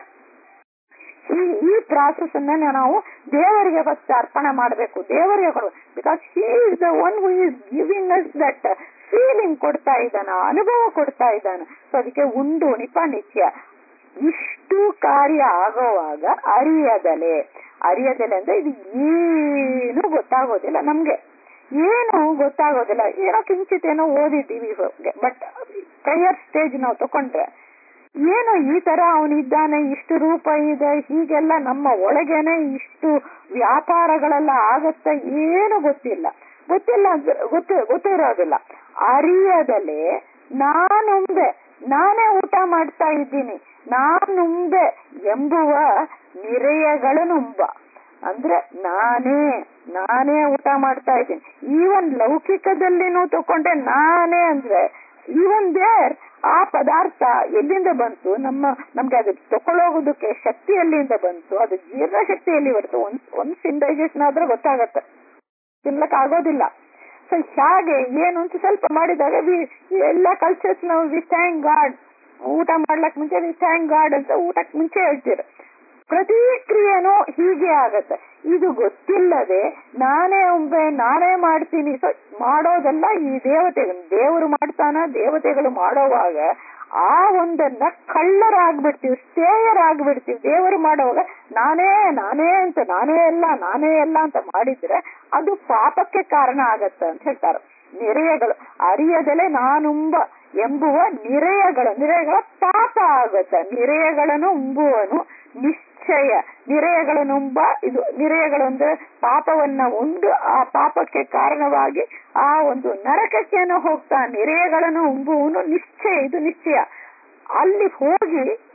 ಈ ಈ ಪ್ರಾಸೆಸ್ ಅನ್ನ ನಾವು ದೇವರಿಗೆ ಫಸ್ಟ್ ಅರ್ಪಣೆ ಮಾಡಬೇಕು ದೇವರಿಗೆ ಕೊಡಬೇಕು because he is the one who is giving us that feeling ಕೊಡ್ತಾ ಇದ್ದಾನ ಅನುಭವ ಕೊಡ್ತಾ ಇದ್ದಾನೆ ಸೊ ಅದಕ್ಕೆ ಉಂಡು ನಿಪ ನಿತ್ಯ ಇಷ್ಟು ಕಾರ್ಯ ಆಗೋವಾಗ ಅರಿಯದಲೆ ಅರಿಯದಲೆ ಅಂದ್ರೆ ಇದು ಏನು ಗೊತ್ತಾಗೋದಿಲ್ಲ ನಮ್ಗೆ ಏನು ಗೊತ್ತಾಗೋದಿಲ್ಲ ಏನೋ ಕಿಂಚಿತ್ ಏನೋ ಓದಿದ್ದೀವಿ ಬಟ್ ಪ್ರಯರ್ ಸ್ಟೇಜ್ ನಾವು ತಕೊಂಡ್ರೆ ಏನು ಈ ತರ ಅವನಿದ್ದಾನೆ ಇಷ್ಟು ರೂಪ ಇದೆ ಹೀಗೆಲ್ಲ ನಮ್ಮ ಒಳಗೇನೆ ಇಷ್ಟು ವ್ಯಾಪಾರಗಳೆಲ್ಲ ಆಗತ್ತ ಏನು ಗೊತ್ತಿಲ್ಲ ಗೊತ್ತಿಲ್ಲ ಅಂದ್ರೆ ಗೊತ್ತು ಗೊತ್ತಿರೋದಿಲ್ಲ ಅರಿಯದಲೆ ನಾನುಂಬೆ ನಾನೇ ಊಟ ಮಾಡ್ತಾ ಇದ್ದೀನಿ ನಾನುಂಬೆ ಎಂಬುವ ನಿರೆಯಗಳನ್ನುಂಬ ಅಂದ್ರೆ ನಾನೇ ನಾನೇ ಊಟ ಮಾಡ್ತಾ ಇದ್ದೀನಿ ಈವನ್ ಲೌಕಿಕದಲ್ಲಿನೂ ತಕೊಂಡೆ ನಾನೇ ಅಂದ್ರೆ ಈವನ್ ದೇರ್ ಆ ಪದಾರ್ಥ ಎಲ್ಲಿಂದ ಬಂತು ನಮ್ಮ ನಮ್ಗೆ ಅದು ತಕೊಳ್ಳೋಗೋದಕ್ಕೆ ಶಕ್ತಿ ಎಲ್ಲಿಂದ ಬಂತು ಅದು ಜೀರ್ಣ ಶಕ್ತಿ ಎಲ್ಲಿ ಬರ್ತು ಒಂದ್ ಒಂದ್ ಇಂಡೈಜೆಷನ್ ಆದ್ರೆ ಗೊತ್ತಾಗತ್ತೆ ತಿನ್ಲಕ್ ಆಗೋದಿಲ್ಲ ಸೊ ಹಾಗೆ ಏನು ಅಂತ ಸ್ವಲ್ಪ ಮಾಡಿದಾಗ ವಿ- ಎಲ್ಲ ಕಲ್ಚರ್ಸ್ ನಾವು ವಿ ಥ್ಯಾಂಕ್ ಗಾಡ್ ಊಟ ಮಾಡ್ಲಕ್ ಮುಂಚೆ ವಿ ಥ್ಯಾಂಕ್ ಗಾಡ್ ಅಂತ ಊಟಕ್ ಮುಂಚೆ ಹೇಳ್ತೀರ ಪ್ರತಿಕ್ರಿಯೆನೂ ಹೀಗೆ ಆಗತ್ತೆ ಇದು ಗೊತ್ತಿಲ್ಲದೆ ನಾನೇ ಒಬ್ಬೆ ನಾನೇ ಮಾಡ್ತೀನಿ ಸೊ ಮಾಡೋದೆಲ್ಲ ಈ ದೇವತೆಗಳು ದೇವರು ಮಾಡ್ತಾನ ದೇವತೆಗಳು ಮಾಡೋವಾಗ ಆ ಒಂದನ್ನ ಕಳ್ಳರಾಗ್ಬಿಡ್ತೀವಿ ಸ್ಥೇಯರಾಗ್ಬಿಡ್ತೀವಿ ದೇವರು ಮಾಡುವಾಗ ನಾನೇ ನಾನೇ ಅಂತ ನಾನೇ ಎಲ್ಲ ನಾನೇ ಎಲ್ಲ ಅಂತ ಮಾಡಿದ್ರೆ ಅದು ಪಾಪಕ್ಕೆ ಕಾರಣ ಆಗತ್ತೆ ಅಂತ ಹೇಳ್ತಾರೆ ನಿರೆಯಗಳು ಅರಿಯದಲೆ ನಾನುಂಬ ಎಂಬುವ ನಿರೆಯಗಳು ನಿರೆಯಗಳ ಪಾಪ ಆಗತ್ತೆ ನಿರೆಯಗಳನ್ನು ಉಂಬುವನು ನಿಶ್ಚಯ ನಿರೆಯಗಳನ್ನು ಉಂಬ ಇದು ನಿರೆಯಗಳು ಅಂದ್ರೆ ಪಾಪವನ್ನ ಉಂಡು ಆ ಪಾಪಕ್ಕೆ ಕಾರಣವಾಗಿ ಆ ಒಂದು ನರಕಕ್ಕೇನೋ ಹೋಗ್ತಾ ನಿರೆಯಗಳನ್ನು ಉಂಬುವನು ನಿಶ್ಚಯ ಇದು ನಿಶ್ಚಯ ಅಲ್ಲಿ ಹೋಗಿ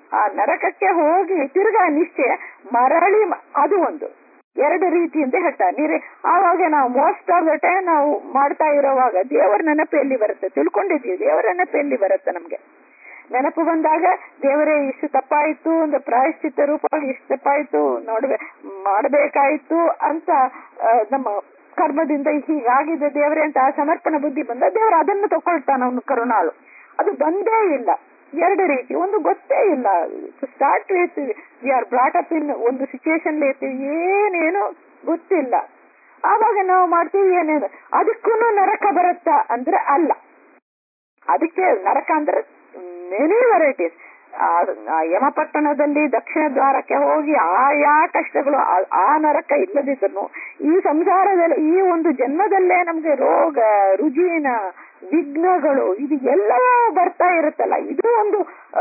ಆ ನರಕಕ್ಕೆ ಹೋಗಿ ತಿರ್ಗಾ ನಿಶ್ಚಯ ಮರಳಿ ಮ- ಅದು ಒಂದು ಎರಡು ರೀತಿ ಅಂತ ಹೇಳ್ತಾರೆ ನೀರೇ ಆವಾಗ ನಾವು ಮೋಸ್ಟ್ ಆಫ್ ದ ಟೈಮ್ ನಾವು ಮಾಡ್ತಾ ಇರೋವಾಗ ದೇವರ ನೆನಪು ಎಲ್ಲಿ ಬರುತ್ತೆ ತಿಳ್ಕೊಂಡಿದ್ದೀವಿ ದೇವರ ನೆನಪು ಎಲ್ಲಿ ಬರುತ್ತೆ ನಮ್ಗೆ ನೆನಪು ಬಂದಾಗ ದೇವರೇ ಇಷ್ಟು ತಪ್ಪಾಯ್ತು ಒಂದು ಪ್ರಾಯಶ್ಚಿತ್ತ ರೂಪವಾಗಿ ಇಷ್ಟು ತಪ್ಪಾಯ್ತು ನೋಡ್ಬೇ ಮಾಡಬೇಕಾಯ್ತು ಅಂತ ಆ, ನಮ್ಮ ಕರ್ಮದಿಂದ ಹೀಗಾಗಿದೆ ದೇವರೇ ಅಂತ ಆ ಸಮರ್ಪಣ ಬುದ್ಧಿ ಬಂದ ದೇವರು ಅದನ್ನು ತಗೊಳ್ತಾನ ಅವನು ಕರುಣಾಳು ಅದು ಬಂದೇ ಇಲ್ಲ ಎರಡು ರೀತಿ ಒಂದು ಗೊತ್ತೇ ಇಲ್ಲ start with we are brought up in ಒಂದು ಸಿಚುಯೇಷನ್ ಇರ್ತೀವಿ ಏನೇನು ಗೊತ್ತಿಲ್ಲ ಆವಾಗ ನಾವು ಮಾಡ್ತೀವಿ ಏನೇನು ಅದಕ್ಕೂ ನರಕ ಬರುತ್ತಾ ಅಂದ್ರೆ ಅಲ್ಲ ಅದಕ್ಕೆ ನರಕ ಅಂದ್ರೆ ಮೆನಿ ವೆರೈಟೀಸ್ ಯಮಪಟ್ಟಣದಲ್ಲಿ ದಕ್ಷಿಣ ದ್ವಾರಕ್ಕೆ ಹೋಗಿ ಆಯಾ ಕಷ್ಟಗಳು ಆ- ಆ ನರಕ ಇಲ್ಲದಿದ್ರು ಈ ಸಂಸಾರದಲ್ಲಿ ಈ ಒಂದು ಜನ್ಮದಲ್ಲೇ ನಮ್ಗೆ ರೋಗ ರುಜಿನ ವಿಘ್ನಗಳು ಇದು ಎಲ್ಲವೂ ಬರ್ತಾ ಇರುತ್ತಲ್ಲ ಇದು ಒಂದು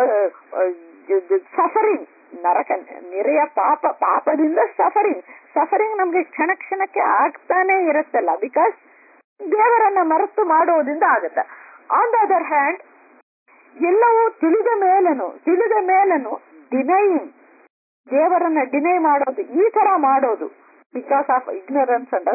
ಸಫರಿಂಗ್ ನರಕ ನೆರೆಯ ಪಾಪ ಪಾಪದಿಂದ ಸಫರಿಂಗ್ ಸಫರಿಂಗ್ ನಮ್ಗೆ ಕ್ಷಣ ಕ್ಷಣಕ್ಕೆ ಆಗ್ತಾನೆ ಇರುತ್ತಲ್ಲ ಬಿಕಾಸ್ ದೇವರನ್ನ ಮರೆತು ಮಾಡೋದ್ರಿಂದ ಆಗುತ್ತೆ ಆನ್ ದ ಅದರ್ ಹ್ಯಾಂಡ್ ಎಲ್ಲವೂ ತಿಳಿದ ಮೇಲನು ತಿಳಿದ ಮೇಲನು ಡಿನೈಯಿಂಗ್ ದೇವರನ್ನ ಡಿನೈ ಮಾಡೋದು ಈ ತರ ಮಾಡೋದು ಬಿಕಾಸ್ ಆಫ್ ಇಗ್ನರೆನ್ಸ್ ಅಂಡ್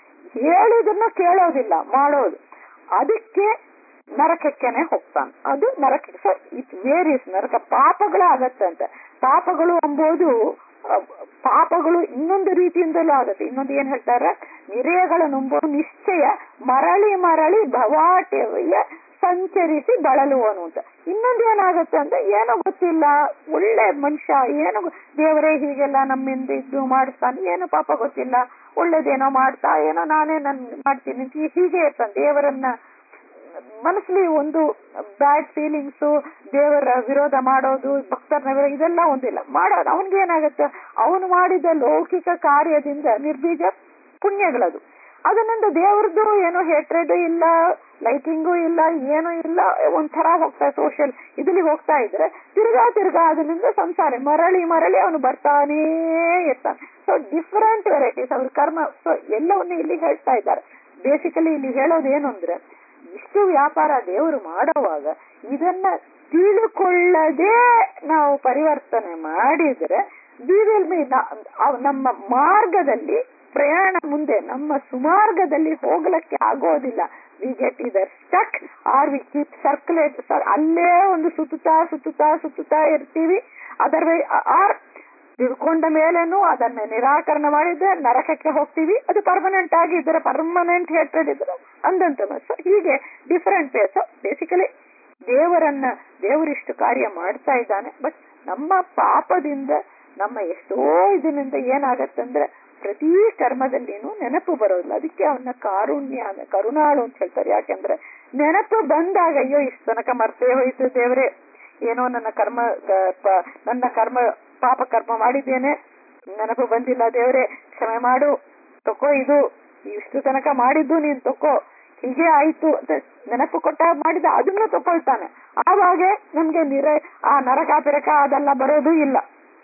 ಹೇಳಿದನ್ನ ಕೇಳೋದಿಲ್ಲ ಮಾಡೋದು ಅದಕ್ಕೆ ನರಕಕ್ಕೆನೆ ಹೋಗ್ತಾನೆ ಅದು ನರಕ ಸೊ ಇಟ್ ವೇರಿಯಸ್ ನರಕ ಪಾಪಗಳು ಆಗತ್ತಂತೆ ಪಾಪಗಳು ಎಂಬುದು ಅಹ್, ಪಾಪಗಳು ಇನ್ನೊಂದು ರೀತಿಯಿಂದಲೂ ಆಗುತ್ತೆ ಇನ್ನೊಂದು ಏನ್ ಹೇಳ್ತಾರೆ ನಿರೆಯಗಳ ನಂಬುವುದು ನಿಶ್ಚಯ ಮರಳಿ ಮರಳಿ ಭವಾಟೆಯ ಸಂಚರಿಸಿ ಬಳಲುವನು ಅಂತ ಇನ್ನೊಂದು ಏನಾಗುತ್ತೆ ಅಂದ್ರೆ ಏನೋ ಗೊತ್ತಿಲ್ಲ ಒಳ್ಳೆ ಮನುಷ್ಯ ಏನೋ ಗೊ- ದೇವರೇ ಹೀಗೆಲ್ಲ ನಮ್ಮಿಂದ ಇದ್ದು ಮಾಡಿಸ್ತಾನೆ ಏನೋ ಪಾಪ ಗೊತ್ತಿಲ್ಲ ಒಳ್ಳೇದೇನೋ ಮಾಡ್ತಾ ಏನೋ ನಾನೇ ನನ್ ಮಾಡ್ತೀನಿ ಅಂತ ಹೀಗೆ ಇರ್ತಾನೆ ದೇವರನ್ನ ಮನಸ್ಸಲ್ಲಿ ಒಂದು ಬ್ಯಾಡ್ ಫೀಲಿಂಗ್ಸ್ ದೇವರ ವಿರೋಧ ಮಾಡೋದು ಭಕ್ತರನ್ನ ವಿರೋಧ ಇದೆಲ್ಲ ಒಂದಿಲ್ಲ ಮಾಡೋದು ಅವನ್ಗೆ ಏನಾಗುತ್ತೆ ಅವನು ಮಾಡಿದ ಲೌಕಿಕ ಕಾರ್ಯದಿಂದ ನಿರ್ಬೀಜ ಪುಣ್ಯಗಳದು ಅದರಿಂದ ದೇವ್ರದ್ದು ಏನೋ ಹೇಟ್ರೆಡ್ ಇಲ್ಲ ಲೈಕಿಂಗು ಇಲ್ಲ ಏನೂ ಇಲ್ಲ ಒಂಥರ ಹೋಗ್ತಾ ಸೋಷಿಯಲ್ ಇದ್ರಲ್ಲಿ ಹೋಗ್ತಾ ಇದ್ರೆ ತಿರ್ಗಾ ತಿರ್ಗಾ ಅದರಿಂದ ಸಂಸಾರ ಮರಳಿ ಮರಳಿ ಅವನು ಬರ್ತಾನೇ ಇರ್ತಾನೆ ಸೊ ಡಿಫರೆಂಟ್ ವೆರೈಟೀಸ್ ಅವ್ರ ಕರ್ಮ ಸೊ ಎಲ್ಲವನ್ನು ಇಲ್ಲಿ ಹೇಳ್ತಾ ಇದ್ದಾರೆ ಬೇಸಿಕಲಿ ಇಲ್ಲಿ ಹೇಳೋದು ಏನು ಅಂದ್ರೆ ಇಷ್ಟು ವ್ಯಾಪಾರ ದೇವರು ಮಾಡೋವಾಗ ಇದನ್ನ ತಿಳಿಕೊಳ್ಳದೆ ನಾವು ಪರಿವರ್ತನೆ ಮಾಡಿದ್ರೆ we will be ನ- ಅವ್- ನಮ್ಮ ಮಾರ್ಗದಲ್ಲಿ ಪ್ರಯಾಣ ಮುಂದೆ ನಮ್ಮ ಸುಮಾರ್ಗದಲ್ಲಿ ಹೋಗ್ಲಿಕ್ಕೆ ಆಗೋದಿಲ್ಲ we get either stuck or we keep circulate ಅಲ್ಲೇ ಒಂದು ಸುತ್ತುತ್ತಾ ಸುತ್ತುತ್ತಾ ಸುತ್ತುತ್ತಾ ಇರ್ತೀವಿ ಅದರ್ ಆರ್ ತಿಳ್ಕೊಂಡ ಮೇಲೇನು ಅದನ್ನ ನಿರಾಕರಣೆ ಮಾಡಿದ್ರೆ ನರಕಕ್ಕೆ ಹೋಗ್ತೀವಿ ಅದು ಪರ್ಮನೆಂಟ್ ಆಗಿ ಇದ್ರೆ ಪರ್ಮನೆಂಟ್ ಹೇಟ್ರೆಡ್ ಇದ್ರೆ ಅಂದಂತ ಸೊ ಹೀಗೆ ಡಿಫರೆಂಟ್ ಸೊ ಬೇಸಿಕಲಿ ದೇವರನ್ನ ದೇವರಿಷ್ಟು ಕಾರ್ಯ ಮಾಡ್ತಾ ಇದ್ದಾನೆ ಬಟ್ ನಮ್ಮ ಪಾಪದಿಂದ ನಮ್ಮ ಎಷ್ಟೋ ಇದರಿಂದ ಏನಾಗತ್ತಂದ್ರೆ ಪ್ರತಿ ಕರ್ಮದಲ್ಲಿನೂ ನೆನಪು ಬರೋದಿಲ್ಲ ಅದಕ್ಕೆ ಅವನ್ನ ಕಾರುಣ್ಯ ಅನ್ನ- ಕರುಣಾಳು ಅಂತ ಹೇಳ್ತಾರೆ ಯಾಕೆಂದ್ರೆ ನೆನಪು ಬಂದಾಗ ಅಯ್ಯೋ ಇಷ್ಟು ತನಕ ಮರ್ತೇ ಹೋಯ್ತು ದೇವರೇ ಏನೋ ನನ್ನ ಕರ್ಮ ಕ- ಪ- ನನ್ನ ಕರ್ಮ ಪಾಪ ಕರ್ಮ ಮಾಡಿದ್ದೇನೆ ನೆನಪು ಬಂದಿಲ್ಲ ದೇವರೇ ಕ್ಷಮೆ ಮಾಡು ತಕೋ ಇದು ಇಷ್ಟು ತನಕ ಮಾಡಿದ್ದು ನೀನ್ ತಕೋ ಹೀಗೆ ಆಯ್ತು ಅಂತ ನೆನಪು ಕೊಟ್ಟಾಗ ಮಾಡಿದ ಅದನ್ನು ತಕೊಳ್ತಾನೆ ಆವಾಗ ನಮ್ಗೆ ನಿರ ಆ ನರಕ ಪಿರಕ ಅದೆಲ್ಲ ಬರೋದು ಇಲ್ಲ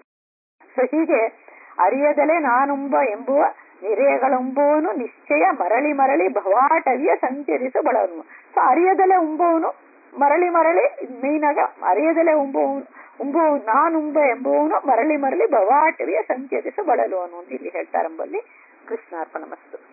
ಸೊ ಹೀಗೆ ಅರಿಯದಲೆ ನಾನುಂಬ ಎಂಬುವ ನಿರೆಯಗಳುಂಬುವನು ನಿಶ್ಚಯ ಮರಳಿ ಮರಳಿ ಭವಾಟವಿಯ ಸಂಚರಿಸ ಬಳವನು ಸೊ ಅರಿಯದಲೆ ಉಂಬುವನು ಮರಳಿ ಮರಳಿ ಮೇನ್ ಆಗ ಅರಿಯದಲೆ ಉಂಬುವನು ಉಂಬು ನಾನುಂಬ ಎಂಬುವನು ಮರಳಿ ಮರಳಿ ಭವಾಟವಿಯ ಸಂಚರಿಸ ಬಳಲುವನು ಅಂತ ಇಲ್ಲಿ ಹೇಳ್ತಾರಂಬಲ್ಲಿ ಕೃಷ್ಣಾರ್ಪಣ ಮಸ್ತು